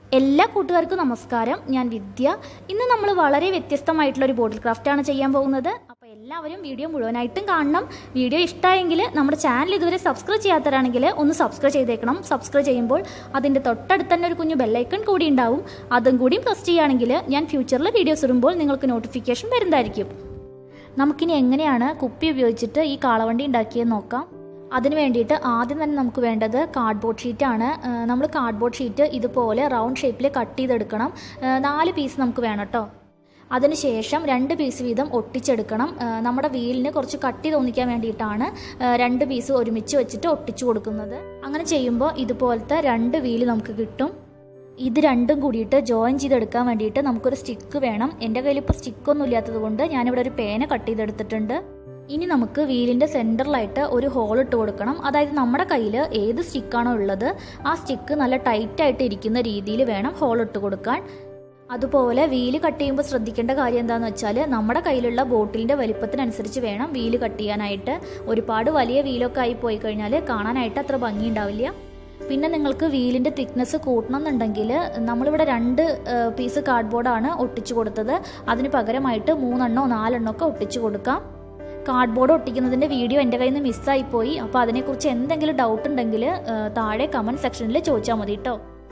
എല്ലാ കൂട്ടുകാർക്കും നമസ്കാരം ഞാൻ വിദ്യ ഇന്ന് നമ്മൾ വളരെ വ്യത്യസ്തമായിട്ടുള്ള ഒരു ബോട്ടിൽ ക്രാഫ്റ്റാണ് ചെയ്യാൻ പോകുന്നത് അപ്പോൾ എല്ലാവരും വീഡിയോ മുഴുവനായിട്ടും കാണണം വീഡിയോ ഇഷ്ടമായെങ്കിൽ നമ്മുടെ ചാനൽ ഇതുവരെ സബ്സ്ക്രൈബ് ചെയ്യാത്തവരാണെങ്കിൽ ഒന്ന് സബ്സ്ക്രൈബ് ചെയ്തേക്കണം സബ്സ്ക്രൈബ് ചെയ്യുമ്പോൾ അതിൻ്റെ തൊട്ടടുത്ത് തന്നെ ഒരു കുഞ്ഞു ബെല്ലൈക്കൺ കൂടി ഉണ്ടാവും അതും കൂടി പ്രസ് ചെയ്യുകയാണെങ്കിൽ ഞാൻ ഫ്യൂച്ചറിൽ വീഡിയോസ് ഇടുമ്പോൾ നിങ്ങൾക്ക് നോട്ടിഫിക്കേഷൻ വരുന്നതായിരിക്കും നമുക്കിനി എങ്ങനെയാണ് കുപ്പി ഉപയോഗിച്ചിട്ട് ഈ കാളവണ്ടി ഉണ്ടാക്കിയെന്ന് നോക്കാം അതിന് വേണ്ടിയിട്ട് ആദ്യം തന്നെ നമുക്ക് വേണ്ടത് കാർഡ്ബോർഡ് ഷീറ്റാണ് നമ്മൾ കാർഡ്ബോർഡ് ഷീറ്റ് ഇതുപോലെ റൗണ്ട് ഷേപ്പിൽ കട്ട് ചെയ്തെടുക്കണം ഏഹ് നാല് പീസ് നമുക്ക് വേണം കേട്ടോ അതിനുശേഷം രണ്ട് പീസ് വീതം ഒട്ടിച്ചെടുക്കണം ഏഹ് നമ്മുടെ വീലിന് കുറച്ച് കട്ടി തോന്നിക്കാൻ വേണ്ടിയിട്ടാണ് ഏഹ് രണ്ട് പീസ് ഒരുമിച്ച് വെച്ചിട്ട് ഒട്ടിച്ചു കൊടുക്കുന്നത് അങ്ങനെ ചെയ്യുമ്പോൾ ഇതുപോലത്തെ രണ്ട് വീല് നമുക്ക് കിട്ടും ഇത് രണ്ടും കൂടിയിട്ട് ജോയിൻ ചെയ്തെടുക്കാൻ വേണ്ടിയിട്ട് നമുക്കൊരു സ്റ്റിക്ക് വേണം എൻ്റെ കയ്യിൽ ഇപ്പോൾ സ്റ്റിക്കൊന്നും ഇല്ലാത്തത് കൊണ്ട് ഞാനിവിടെ ഒരു പേന കട്ട് ചെയ്തെടുത്തിട്ടുണ്ട് ഇനി നമുക്ക് വീലിൻ്റെ സെൻറ്ററിലായിട്ട് ഒരു ഹോൾ ഇട്ട് കൊടുക്കണം അതായത് നമ്മുടെ കയ്യിൽ ഏത് സ്റ്റിക്കാണോ ഉള്ളത് ആ സ്റ്റിക്ക് നല്ല ടൈറ്റായിട്ട് ഇരിക്കുന്ന രീതിയിൽ വേണം ഹോൾ ഇട്ട് കൊടുക്കാൻ അതുപോലെ വീല് കട്ട് ചെയ്യുമ്പോൾ ശ്രദ്ധിക്കേണ്ട കാര്യം എന്താണെന്ന് വെച്ചാൽ നമ്മുടെ കയ്യിലുള്ള ബോട്ടിലിൻ്റെ വലിപ്പത്തിനനുസരിച്ച് വേണം വീല് കട്ട് ചെയ്യാനായിട്ട് ഒരുപാട് വലിയ വീലൊക്കെ ആയി പോയി കഴിഞ്ഞാൽ കാണാനായിട്ട് അത്ര ഭംഗി ഉണ്ടാവില്ല പിന്നെ നിങ്ങൾക്ക് വീലിൻ്റെ തിക്നെസ് കൂട്ടണം എന്നുണ്ടെങ്കിൽ നമ്മളിവിടെ രണ്ട് പീസ് കാർഡ്ബോർഡാണ് ഒട്ടിച്ചു കൊടുത്തത് അതിന് പകരമായിട്ട് മൂന്നെണ്ണോ നാലെണ്ണോ ഒക്കെ ഒട്ടിച്ചു കൊടുക്കാം കാർഡ്ബോർഡ് ഒട്ടിക്കുന്നതിൻ്റെ വീഡിയോ എൻ്റെ കയ്യിൽ നിന്ന് മിസ്സായിപ്പോയി അപ്പോൾ അതിനെക്കുറിച്ച് എന്തെങ്കിലും ഡൗട്ട് ഉണ്ടെങ്കിൽ താഴെ കമൻറ്റ് സെക്ഷനിൽ ചോദിച്ചാൽ മതി കേട്ടോ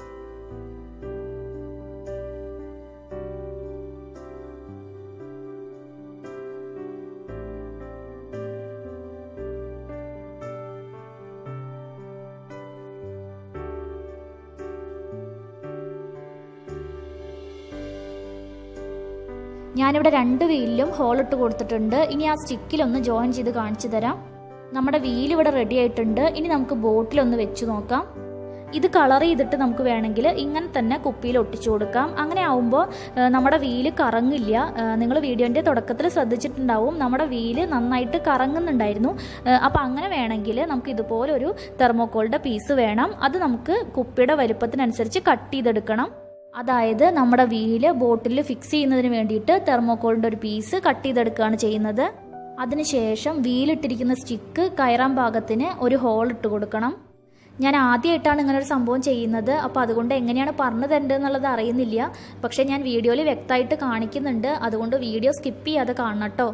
ഞാനിവിടെ രണ്ട് വീലിലും ഹോൾ ഇട്ട് കൊടുത്തിട്ടുണ്ട് ഇനി ആ സ്റ്റിക്കിലൊന്ന് ജോയിൻ ചെയ്ത് കാണിച്ചു തരാം നമ്മുടെ വീൽ ഇവിടെ റെഡി ആയിട്ടുണ്ട് ഇനി നമുക്ക് ബോട്ടിലൊന്ന് വെച്ച് നോക്കാം ഇത് കളർ ചെയ്തിട്ട് നമുക്ക് വേണമെങ്കിൽ ഇങ്ങനെ തന്നെ കുപ്പിയിൽ ഒട്ടിച്ചു കൊടുക്കാം അങ്ങനെ ആവുമ്പോൾ നമ്മുടെ വീല് കറങ്ങില്ല നിങ്ങൾ വീഡിയോൻ്റെ തുടക്കത്തിൽ ശ്രദ്ധിച്ചിട്ടുണ്ടാവും നമ്മുടെ വീല് നന്നായിട്ട് കറങ്ങുന്നുണ്ടായിരുന്നു അപ്പോൾ അങ്ങനെ വേണമെങ്കിൽ നമുക്ക് ഇതുപോലെ ഒരു തെർമോക്കോളിൻ്റെ പീസ് വേണം അത് നമുക്ക് കുപ്പിയുടെ വലുപ്പത്തിനനുസരിച്ച് കട്ട് ചെയ്തെടുക്കണം അതായത് നമ്മുടെ വീല് ബോട്ടിൽ ഫിക്സ് ചെയ്യുന്നതിന് വേണ്ടിയിട്ട് തെർമോക്കോളിൻ്റെ ഒരു പീസ് കട്ട് ചെയ്തെടുക്കുകയാണ് ചെയ്യുന്നത് അതിനുശേഷം വീലിട്ടിരിക്കുന്ന സ്റ്റിക്ക് കയറാൻ പാകത്തിന് ഒരു ഹോൾ ഇട്ട് കൊടുക്കണം ഞാൻ ആദ്യമായിട്ടാണ് ഇങ്ങനെ ഒരു സംഭവം ചെയ്യുന്നത് അപ്പോൾ അതുകൊണ്ട് എങ്ങനെയാണ് പറഞ്ഞു തരേണ്ടത് എന്നുള്ളത് അറിയുന്നില്ല പക്ഷേ ഞാൻ വീഡിയോയിൽ വ്യക്തമായിട്ട് കാണിക്കുന്നുണ്ട് അതുകൊണ്ട് വീഡിയോ സ്കിപ്പ് ചെയ്യാതെ കാണണം കേട്ടോ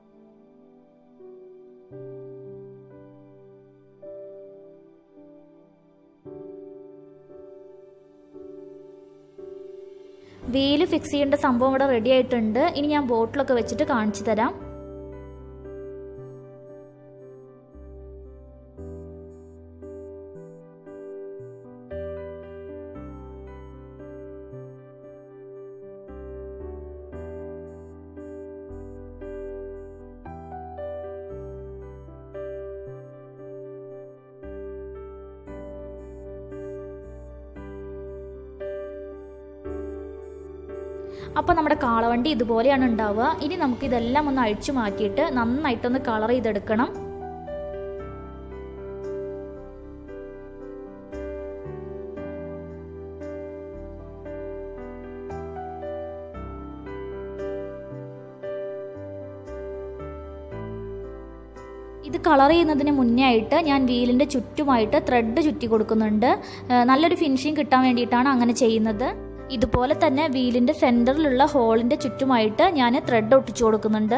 വീല് ഫിക്സ് ചെയ്യേണ്ട സംഭവം ഇവിടെ റെഡി ആയിട്ടുണ്ട് ഇനി ഞാൻ ബോട്ടിലൊക്കെ വെച്ചിട്ട് കാണിച്ചു തരാം അപ്പോൾ നമ്മുടെ കാളവണ്ടി ഇതുപോലെയാണ് ഉണ്ടാവുക ഇനി നമുക്ക് ഇതെല്ലാം ഒന്ന് അഴിച്ചു മാറ്റിയിട്ട് നന്നായിട്ടൊന്ന് കളർ ചെയ്തെടുക്കണം ഇത് കളർ ചെയ്യുന്നതിന് മുന്നേ ആയിട്ട് ഞാൻ വീലിൻ്റെ ചുറ്റുമായിട്ട് ത്രെഡ് ചുറ്റി കൊടുക്കുന്നുണ്ട് നല്ലൊരു ഫിനിഷിങ് കിട്ടാൻ വേണ്ടിയിട്ടാണ് അങ്ങനെ ചെയ്യുന്നത് ഇതുപോലെ തന്നെ വീലിൻ്റെ സെൻറ്ററിലുള്ള ഹോളിൻ്റെ ചുറ്റുമായിട്ട് ഞാൻ ത്രെഡ് ഒട്ടിച്ചു കൊടുക്കുന്നുണ്ട്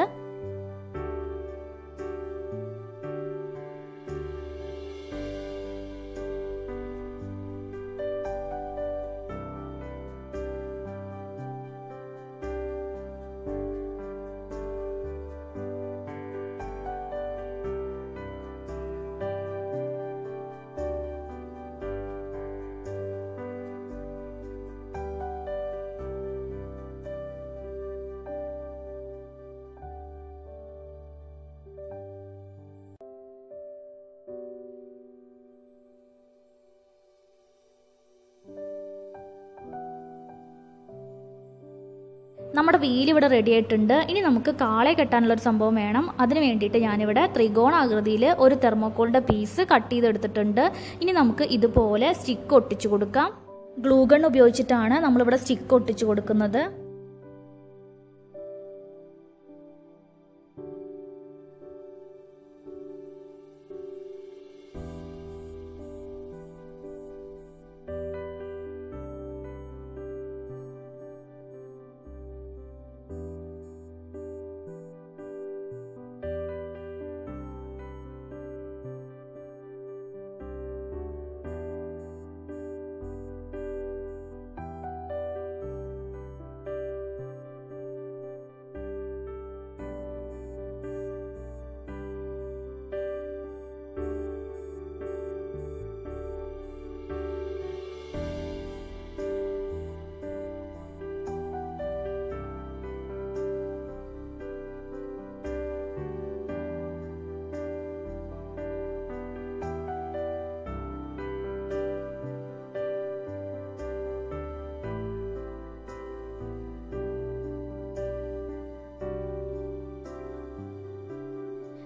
നമ്മുടെ വീൽ ഇവിടെ റെഡി ആയിട്ടുണ്ട് ഇനി നമുക്ക് കാളെ കെട്ടാനുള്ള ഒരു സംഭവം വേണം അതിന് വേണ്ടിയിട്ട് ഞാനിവിടെ ത്രികോണാകൃതിയിൽ ഒരു തെർമോക്കോളിൻ്റെ പീസ് കട്ട് ചെയ്തെടുത്തിട്ടുണ്ട് ഇനി നമുക്ക് ഇതുപോലെ സ്റ്റിക്ക് ഒട്ടിച്ചു കൊടുക്കാം ഗ്ലൂ ഗൺ ഉപയോഗിച്ചിട്ടാണ് നമ്മളിവിടെ സ്റ്റിക്ക് ഒട്ടിച്ചു കൊടുക്കുന്നത്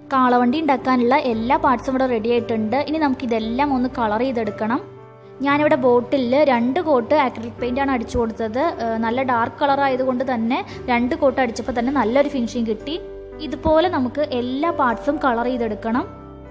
കാളവണ്ടി ഉണ്ടാക്കാനുള്ള എല്ലാ പാർട്സും ഇവിടെ റെഡി ആയിട്ടുണ്ട് ഇനി നമുക്ക് ഇതെല്ലാം ഒന്ന് കളർ ചെയ്തെടുക്കണം ഞാനിവിടെ ബോട്ടിൽ രണ്ട് കോട്ട് ആക്രിലിക് പെയിൻ്റ് ആണ് അടിച്ചു കൊടുത്തത് ഏഹ് നല്ല ഡാർക്ക് കളർ ആയതുകൊണ്ട് തന്നെ രണ്ട് കോട്ട് അടിച്ചപ്പോൾ തന്നെ നല്ലൊരു ഫിനിഷിങ് കിട്ടി ഇതുപോലെ നമുക്ക് എല്ലാ പാർട്സും കളർ ചെയ്തെടുക്കണം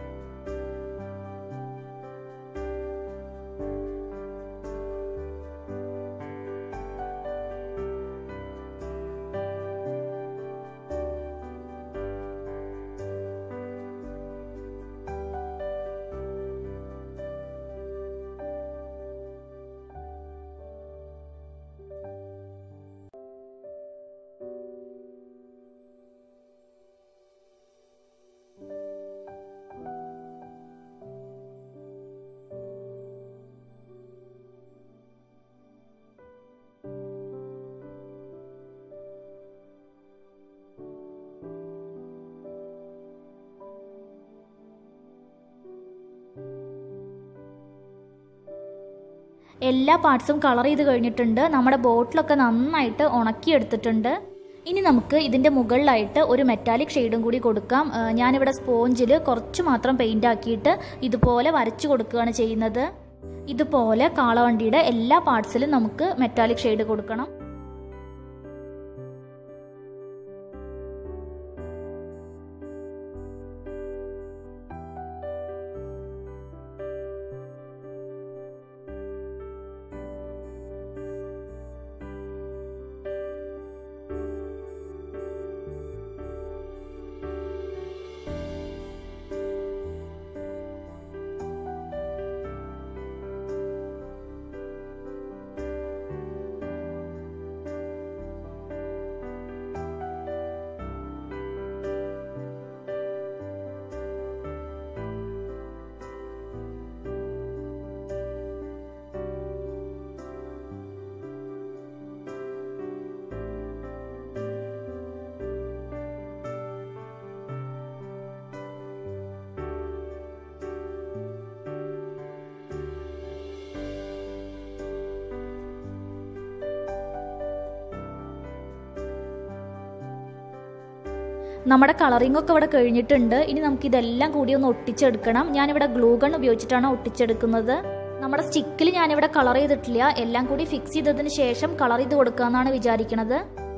എല്ലാ പാർട്സും കളർ ചെയ്ത് കഴിഞ്ഞിട്ടുണ്ട് നമ്മുടെ ബോട്ടിലൊക്കെ നന്നായിട്ട് ഉണക്കിയെടുത്തിട്ടുണ്ട് ഇനി നമുക്ക് ഇതിൻ്റെ മുകളിലായിട്ട് ഒരു മെറ്റാലിക് ഷെയ്ഡും കൂടി കൊടുക്കാം ആ, ഞാനിവിടെ സ്പോഞ്ചിൽ കുറച്ച് മാത്രം പെയിൻ്റ് ആക്കിയിട്ട് ഇതുപോലെ വരച്ചു കൊടുക്കുകയാണ് ചെയ്യുന്നത് ഇതുപോലെ കാളവണ്ടിയുടെ എല്ലാ പാർട്സിലും നമുക്ക് മെറ്റാലിക് ഷെയ്ഡ് കൊടുക്കണം നമ്മുടെ കളറിംഗ് ഒക്കെ ഇവിടെ കഴിഞ്ഞിട്ടുണ്ട് ഇനി നമുക്ക് ഇതെല്ലാം കൂടി ഒന്ന് ഒട്ടിച്ചെടുക്കണം ഞാനിവിടെ ഗ്ലൂ ഗൺ ഉപയോഗിച്ചിട്ടാണ് ഒട്ടിച്ചെടുക്കുന്നത് നമ്മുടെ സ്റ്റിക്കിൽ ഞാനിവിടെ കളർ ചെയ്തിട്ടില്ല എല്ലാം കൂടി ഫിക്സ് ചെയ്തതിന് ശേഷം കളർ ചെയ്ത് കൊടുക്കുക എന്നാണ് വിചാരിക്കുന്നത്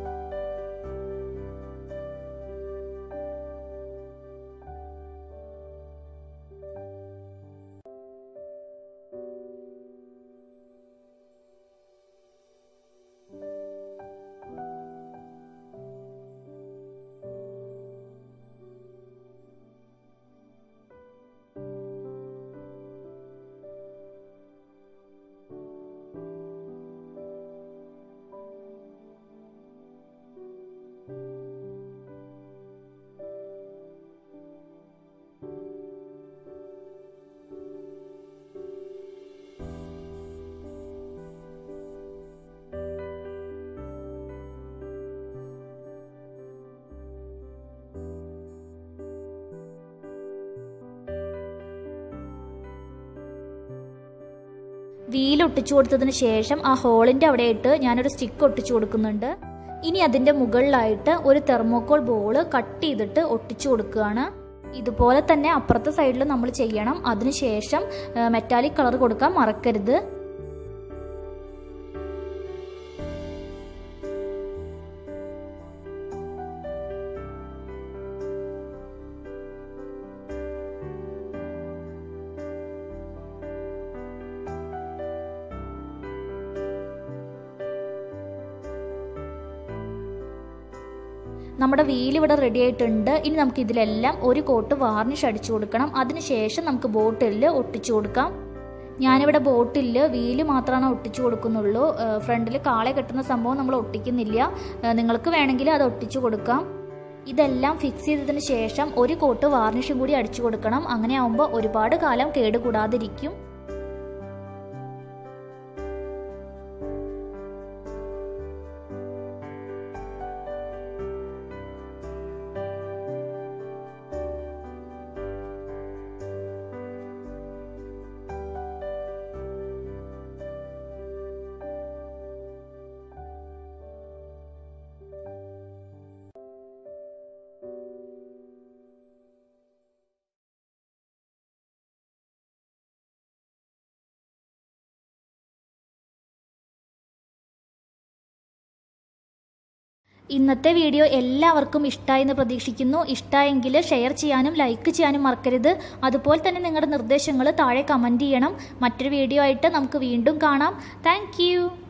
വീൽ ഒട്ടിച്ചു കൊടുത്തതിന് ശേഷം ആ ഹോളിന്റെ അവിടെയായിട്ട് ഞാനൊരു സ്റ്റിക്ക് ഒട്ടിച്ചു കൊടുക്കുന്നുണ്ട് ഇനി അതിന്റെ മുകളിലായിട്ട് ഒരു തെർമോക്കോൾ ബോള് കട്ട് ചെയ്തിട്ട് ഒട്ടിച്ചു കൊടുക്കുകയാണ് ഇതുപോലെ തന്നെ അപ്പുറത്തെ സൈഡിൽ നമ്മൾ ചെയ്യണം അതിനുശേഷം മെറ്റാലിക് കളർ കൊടുക്കാൻ മറക്കരുത് നമ്മുടെ വീൽ ഇവിടെ റെഡി ആയിട്ടുണ്ട് ഇനി നമുക്ക് ഇതിലെല്ലാം ഒരു കോട്ട് വാർണിഷ് അടിച്ചു കൊടുക്കണം അതിനുശേഷം നമുക്ക് ബോട്ടിലിൽ ഒട്ടിച്ചു കൊടുക്കാം ഞാനിവിടെ ബോട്ടിൽ വീല് മാത്രമാണ് ഒട്ടിച്ചു കൊടുക്കുന്നുള്ളൂ ഫ്രണ്ടിൽ കാളെ കെട്ടുന്ന സംഭവം നമ്മൾ ഒട്ടിക്കുന്നില്ല ഏഹ് നിങ്ങൾക്ക് വേണമെങ്കിൽ അത് ഒട്ടിച്ചു കൊടുക്കാം ഇതെല്ലാം ഫിക്സ് ചെയ്തതിന് ശേഷം ഒരു കോട്ട് വാർണിഷും കൂടി അടിച്ചു കൊടുക്കണം അങ്ങനെ ആവുമ്പോൾ ഒരുപാട് കാലം കേടുകൂടാതിരിക്കും ഇന്നത്തെ വീഡിയോ എല്ലാവർക്കും ഇഷ്ടമായി എന്ന് പ്രതീക്ഷിക്കുന്നു ഇഷ്ടമായെങ്കിൽ ഷെയർ ചെയ്യാനും ലൈക്ക് ചെയ്യാനും മറക്കരുത് അതുപോലെ തന്നെ നിങ്ങളുടെ നിർദ്ദേശങ്ങൾ താഴെ കമൻറ്റ് ചെയ്യണം മറ്റൊരു വീഡിയോ ആയിട്ട് നമുക്ക് വീണ്ടും കാണാം താങ്ക്